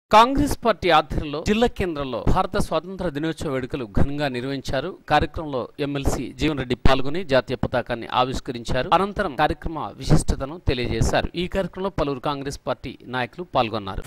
Congress party ఆధ్వర్యంలో జిల్లా కేంద్రంలో భారత స్వాతంత్ర దినోత్సవ వేడుకలు ఘనంగా నిర్వహించారు కార్యక్రమంలో ఎమ్మెల్సీ జీవన్ రెడ్డి పాల్గొని జాతీయ పతాకాన్ని ఆవిష్కరించారు అనంతరం కార్యక్రమ విశిష్టతను తెలియజేశారు ఈ కార్యక్రమంలో పలువురు కాంగ్రెస్ పార్టీ నాయకులు పాల్గొన్నారు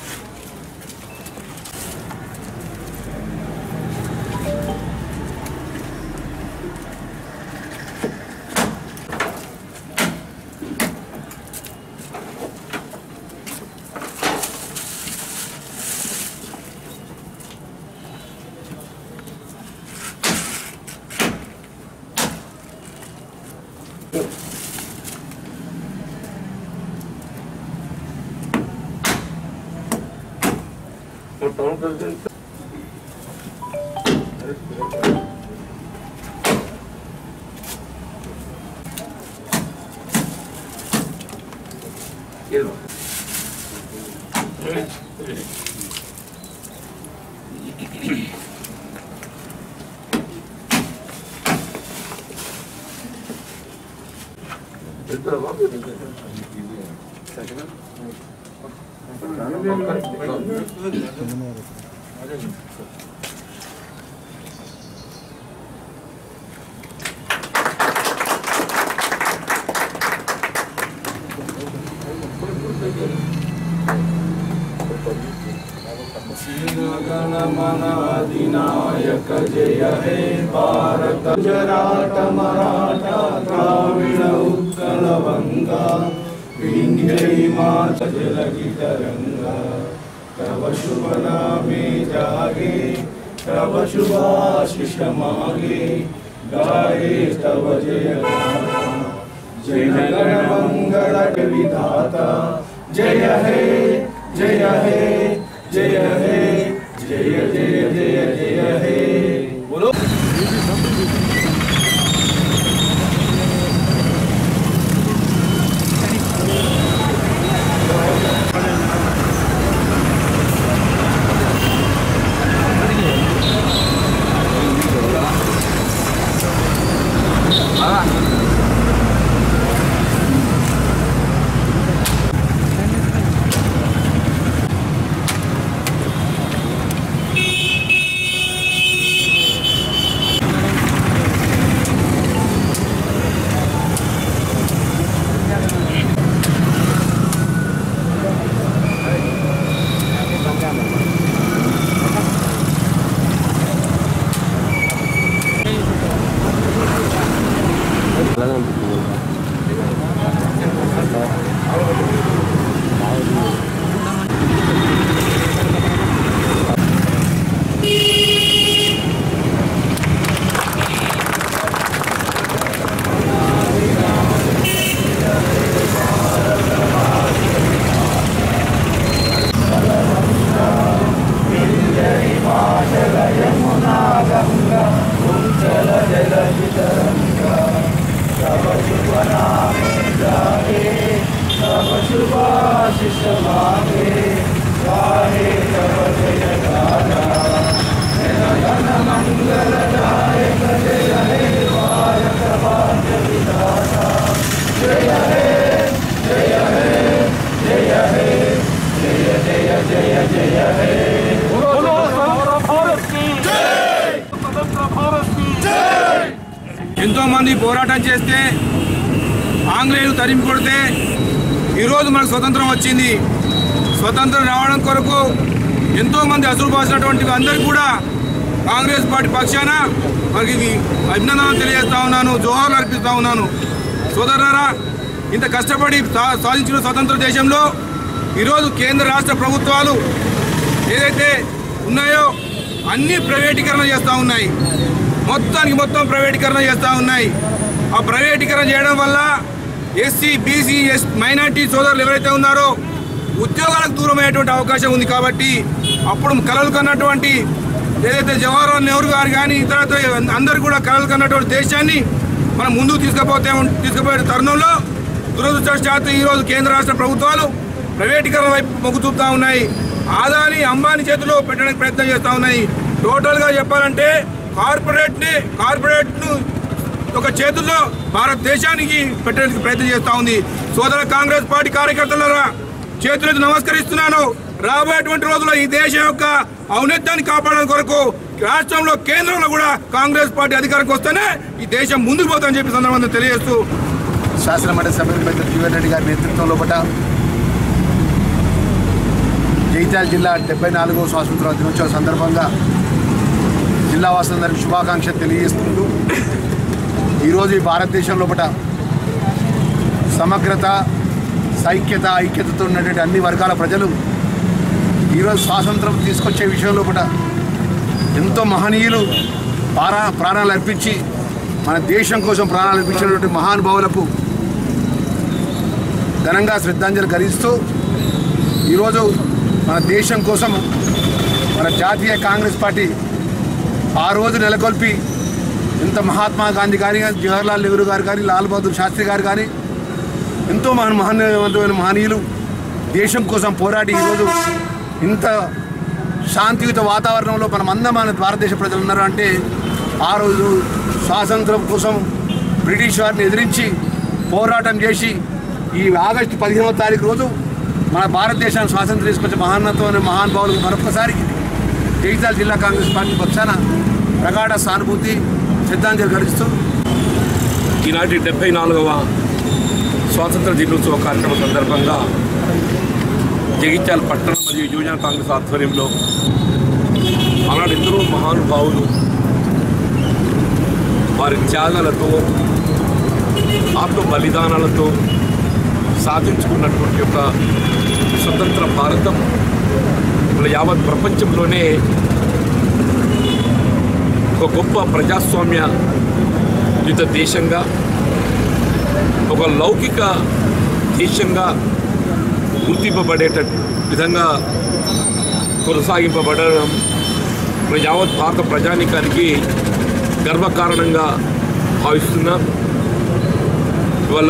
गणमनाधिनायक जय हे भारत गुजरात मराठा द्राविड उत्कल बंगा विंध्य हिमाचल की तरंगा तब शुभ नामे जागे तब शुभाशिष मागे गाये तब जय गाथा जय गण मंगल विधाता जय हे जय हे जय हे जय जय जय जय हे बोलो ఎంతో మంది పోరాటం చేస్తే ఆంగ్లేయులు తరిమి కొడితే ఈరోజు మనకు స్వతంత్రం వచ్చింది స్వతంత్రం రావడం కొరకు ఎంతో మంది అసలు పోసినటువంటి అందరికీ కూడా కాంగ్రెస్ పార్టీ పక్షాన మనకి ఇది అభినందనలు తెలియజేస్తా ఉన్నాను జోహార్లు అర్పిస్తా ఉన్నాను సోదరులారా ఇంత కష్టపడి సా- సాధించిన స్వతంత్ర దేశంలో ఈరోజు కేంద్ర రాష్ట్ర ప్రభుత్వాలు ఏదైతే ఉన్నాయో అన్ని ప్రైవేటీకరణ చేస్తూ ఉన్నాయి మొత్తానికి మొత్తం ప్రైవేటీకరణ చేస్తూ ఉన్నాయి ఆ ప్రైవేటీకరణ చేయడం వల్ల ఎస్సీ బీసీ ఎస్ మైనార్టీ సోదరులు ఎవరైతే ఉన్నారో ఉద్యోగాలకు దూరమయ్యేటువంటి అవకాశం ఉంది కాబట్టి అప్పుడు కలలు కన్నటువంటి ఏదైతే జవహర్లాల్ నెహ్రూ గారు కానీ ఇతర అందరు కూడా కలలు కన్నటువంటి దేశాన్ని మనం ముందుకు తీసుకుపోతే తీసుకుపోయే తరుణంలో దురదృష్టవశాత్తు ఈరోజు కేంద్ర రాష్ట్ర ప్రభుత్వాలు ప్రైవేటీకరణ వైపు మొగ్గు చూపుతా ఉన్నాయి ఆదాని అంబానీ చేతిలో పెట్టడానికి ప్రయత్నం చేస్తూ ఉన్నాయి టోటల్గా చెప్పాలంటే కార్పొరేట్ని కార్పొరేట్ను ఒక చేతుల్లో భారతదేశానికి పెట్టడానికి ప్రయత్నం చేస్తూ ఉంది సోదర కాంగ్రెస్ పార్టీ కార్యకర్తలరా చేతులెత్తి నమస్కరిస్తున్నాను రాబోయేటువంటి రోజుల్లో ఈ దేశం యొక్క ఔన్నత్యాన్ని కాపాడడం కొరకు రాష్ట్రంలో కేంద్రంలో కూడా కాంగ్రెస్ పార్టీ అధికారంకి వస్తేనే ఈ దేశం ముందుకు పోతుందని చెప్పి సందర్భంగా తెలియజేస్తూ శాసనమండలి సభ్యులు పెద్ద జీవన్ రెడ్డి గారి నేతృత్వంలో పట జగిత్యాల జిల్లా డెబ్బై నాలుగో స్వాతంత్ర దినోత్సవ సందర్భంగా జిల్లా వాసులందరికీ శుభాకాంక్షలు తెలియజేస్తుంటూ ఈరోజు ఈ భారతదేశం లోపల సమగ్రత సైక్యత ఐక్యతతో ఉన్నటువంటి అన్ని వర్గాల ప్రజలు ఈరోజు స్వాతంత్రం తీసుకొచ్చే విషయంలో కూడా ఎంతో మహనీయులు ప్రాణ ప్రాణాలు అర్పించి మన దేశం కోసం ప్రాణాలు అర్పించినటువంటి మహానుభావులకు ఘనంగా శ్రద్ధాంజలి ఘటిస్తూ ఈరోజు మన దేశం కోసం మన జాతీయ కాంగ్రెస్ పార్టీ ఆ రోజు నెలకొల్పి ఎంత మహాత్మా గాంధీ కానీ జవహర్లాల్ నెహ్రూ గారు కానీ లాల్ బహదూర్ శాస్త్రి గారు కానీ ఎంతో మహా మహనీయవంతమైన మహనీయులు దేశం కోసం పోరాడి ఈరోజు ఇంత శాంతియుత వాతావరణంలో మనం అందం మన భారతదేశ ప్రజలు ఉన్నారు అంటే ఆ రోజు స్వాతంత్రం కోసం బ్రిటిష్ వారిని ఎదిరించి పోరాటం చేసి ఈ ఆగస్టు పదిహేనవ తారీఖు రోజు మన భారతదేశాన్ని స్వాతంత్రం తీసుకొచ్చే మహాన్నతమైన మహానుభావులకు మరొకసారి జగిత్యాల జిల్లా కాంగ్రెస్ పార్టీ పక్షాన ప్రగాఢ సానుభూతి శ్రద్ధాంజలి ఘటిస్తూ ఈనాటి డెబ్బై నాలుగవ స్వాతంత్ర దినోత్సవ కార్యక్రమం సందర్భంగా జగిత్యాల పట్టణం మరియు యువజన కాంగ్రెస్ ఆధ్వర్యంలో ఆనాడు ఎందరో మహానుభావులు వారి త్యాగాలతో ఆత్మ బలిదానాలతో సాధించుకున్నటువంటి ఒక స్వతంత్ర భారతం మన యావత్ ప్రపంచంలోనే ఒక గొప్ప ప్రజాస్వామ్య యుత దేశంగా ఒక లౌకిక దేశంగా గుర్తింపబడేట విధంగా కొనసాగింపబడడం మన యావత్ భారత ప్రజానికానికి గర్వకారణంగా భావిస్తున్నాం ఇవాళ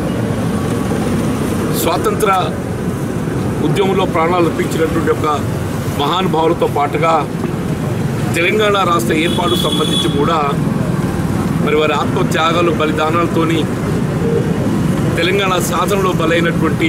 స్వాతంత్ర ఉద్యమంలో ప్రాణాలు అర్పించినటువంటి ఒక మహానుభావులతో పాటుగా తెలంగాణ రాష్ట్ర ఏర్పాటు సంబంధించి కూడా మరి వారి ఆత్మత్యాగాలు బలిదానాలతోని తెలంగాణ సాధనలో బలైనటువంటి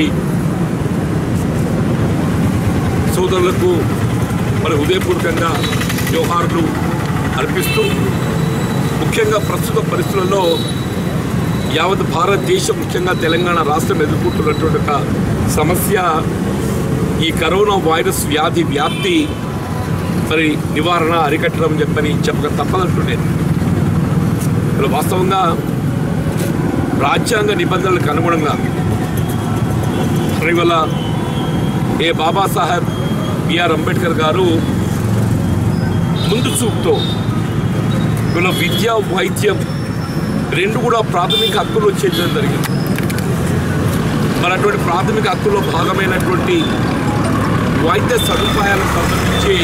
సోదరులకు మరి హృదయపూర్వకంగా జోహార్లు అర్పిస్తూ ముఖ్యంగా ప్రస్తుత పరిస్థితులలో యావత్ భారతదేశం ముఖ్యంగా తెలంగాణ రాష్ట్రం ఎదుర్కొంటున్నటువంటి ఒక సమస్య ఈ కరోనా వైరస్ వ్యాధి వ్యాప్తి మరి నివారణ అరికట్టడం చెప్పని చెప్పక తప్పదంటుండేది అసలు వాస్తవంగా రాజ్యాంగ నిబంధనలకు అనుగుణంగా మరి ఇవాళ ఏ బాబాసాహెబ్ బిఆర్ అంబేద్కర్ గారు ముందు చూపుతో వీళ్ళ విద్య వైద్యం రెండు కూడా ప్రాథమిక హక్కులు వచ్చేయడం జరిగింది మరి అటువంటి ప్రాథమిక హక్కులో భాగమైనటువంటి వైద్య సదుపాయాలకు సంబంధించి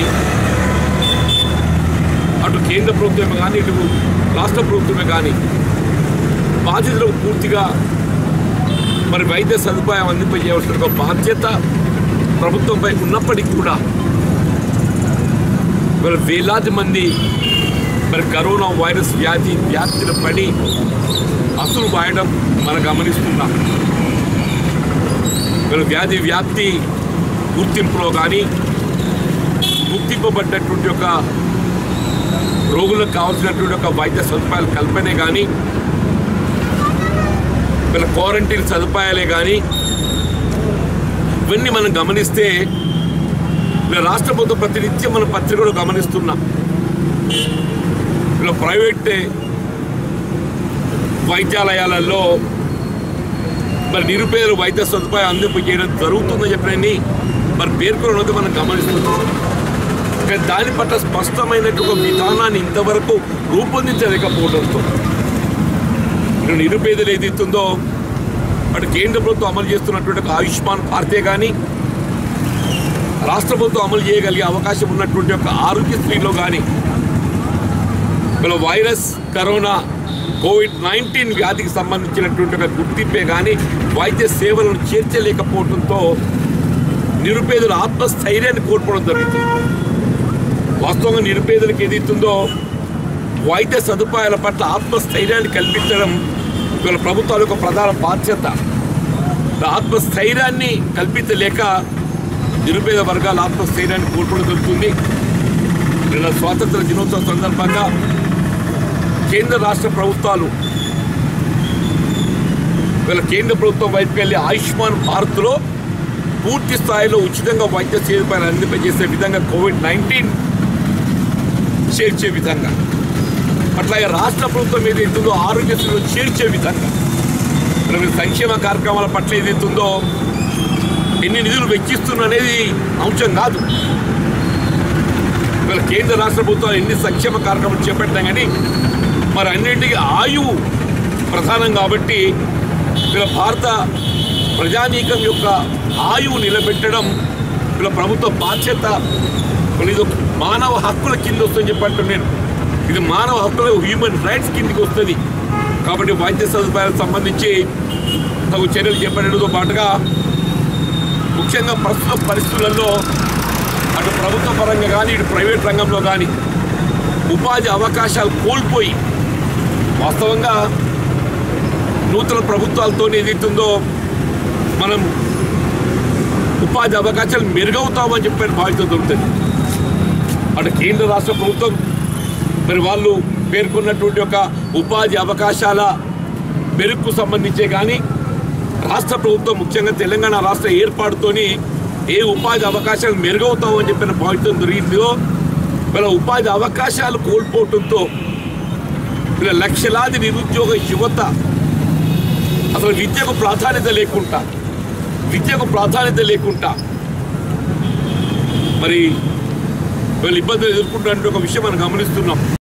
అటు కేంద్ర ప్రభుత్వమే కానీ ఇటు రాష్ట్ర ప్రభుత్వమే కానీ బాధితులకు పూర్తిగా మరి వైద్య సదుపాయం అందింపజేయవలసిన ఒక బాధ్యత ప్రభుత్వంపై ఉన్నప్పటికీ కూడా మరి వేలాది మంది మరి కరోనా వైరస్ వ్యాధి వ్యాప్తిలో పడి అసలు వాయడం మనం గమనిస్తున్నాం మరి వ్యాధి వ్యాప్తి గుర్తింపులో కానీ గుర్తింపబడ్డటువంటి ఒక రోగులకు కావాల్సినటువంటి ఒక వైద్య సదుపాయాల కల్పనే కానీ వీళ్ళ క్వారంటైన్ సదుపాయాలే కానీ ఇవన్నీ మనం గమనిస్తే వీళ్ళ రాష్ట్ర ప్రభుత్వం ప్రతినిత్యం మన పత్రికలు గమనిస్తున్నాం వీళ్ళ ప్రైవేట్ వైద్యాలయాలలో మరి నిరుపేదలు వైద్య సదుపాయం అందింపు చేయడం జరుగుతుందని చెప్పినని మరి పేర్కొన్నది మనం గమనిస్తున్నాం కానీ దాని పట్ల స్పష్టమైనటువంటి ఒక విధానాన్ని ఇంతవరకు రూపొందించలేకపోవడంతో ఇటు నిరుపేదలు ఏదైతుందో అటు కేంద్ర ప్రభుత్వం అమలు చేస్తున్నటువంటి ఒక ఆయుష్మాన్ భారతే కానీ రాష్ట్ర ప్రభుత్వం అమలు చేయగలిగే అవకాశం ఉన్నటువంటి ఒక ఆరోగ్యశ్రీలో కానీ వీళ్ళ వైరస్ కరోనా కోవిడ్ నైన్టీన్ వ్యాధికి సంబంధించినటువంటి ఒక గుర్తింపే కానీ వైద్య సేవలను చేర్చలేకపోవడంతో నిరుపేదల ఆత్మస్థైర్యాన్ని కోల్పోవడం జరుగుతుంది వాస్తవంగా నిరుపేదలకు ఏదైతుందో వైద్య సదుపాయాల పట్ల ఆత్మస్థైర్యాన్ని కల్పించడం వీళ్ళ ప్రభుత్వాల యొక్క ప్రధాన బాధ్యత ఆ ఆత్మస్థైర్యాన్ని కల్పించలేక నిరుపేద వర్గాల ఆత్మస్థైర్యాన్ని కోల్పోవడం జరుగుతుంది నిన్న స్వాతంత్ర దినోత్సవం సందర్భంగా కేంద్ర రాష్ట్ర ప్రభుత్వాలు వీళ్ళ కేంద్ర ప్రభుత్వం వైపుకి వెళ్ళి ఆయుష్మాన్ భారత్లో పూర్తి స్థాయిలో ఉచితంగా వైద్య సేవలను అందింపజేసే విధంగా కోవిడ్ నైన్టీన్ చేర్చే విధంగా అట్లాగే రాష్ట్ర ప్రభుత్వం ఏదైతుందో ఆరోగ్యశ్రీలో చేర్చే విధంగా మరి వీళ్ళ సంక్షేమ కార్యక్రమాల పట్ల ఏదైతుందో ఎన్ని నిధులు వెచ్చిస్తున్న అనేది అంశం కాదు వీళ్ళ కేంద్ర రాష్ట్ర ప్రభుత్వాలు ఎన్ని సంక్షేమ కార్యక్రమాలు చేపట్టినా కానీ మరి అన్నింటికి ఆయువు ప్రధానం కాబట్టి వీళ్ళ భారత ప్రజానీకం యొక్క ఆయువు నిలబెట్టడం వీళ్ళ ప్రభుత్వ బాధ్యత వీళ్ళ ఇది ఒక మానవ హక్కుల కింద వస్తుందని చెప్పంటు నేను ఇది మానవ హక్కుల హ్యూమన్ రైట్స్ కిందకి వస్తుంది కాబట్టి వైద్య సదుపాయాలకు సంబంధించి తగు చర్యలు చేపట్టడంతో పాటుగా ముఖ్యంగా ప్రస్తుత పరిస్థితులలో అటు ప్రభుత్వ పరంగా కానీ ఇటు ప్రైవేట్ రంగంలో కానీ ఉపాధి అవకాశాలు కోల్పోయి వాస్తవంగా నూతన ప్రభుత్వాలతో ఏదైతుందో మనం ఉపాధి అవకాశాలు మెరుగవుతామని చెప్పి భావితం దొరుకుతుంది అటు కేంద్ర రాష్ట్ర ప్రభుత్వం మరి వాళ్ళు పేర్కొన్నటువంటి ఒక ఉపాధి అవకాశాల మెరుగ్కు సంబంధించే కానీ రాష్ట్ర ప్రభుత్వం ముఖ్యంగా తెలంగాణ రాష్ట్ర ఏర్పాటుతోని ఏ ఉపాధి అవకాశాలు మెరుగవుతామని చెప్పిన భావితం దొరికిందో వీళ్ళ ఉపాధి అవకాశాలు కోల్పోవడంతో వీళ్ళ లక్షలాది నిరుద్యోగ యువత అసలు విద్యకు ప్రాధాన్యత లేకుండా విద్యకు ప్రాధాన్యత లేకుండా మరి వీళ్ళు ఇబ్బందులు ఎదుర్కొంటున్న ఒక విషయం మనం గమనిస్తున్నాం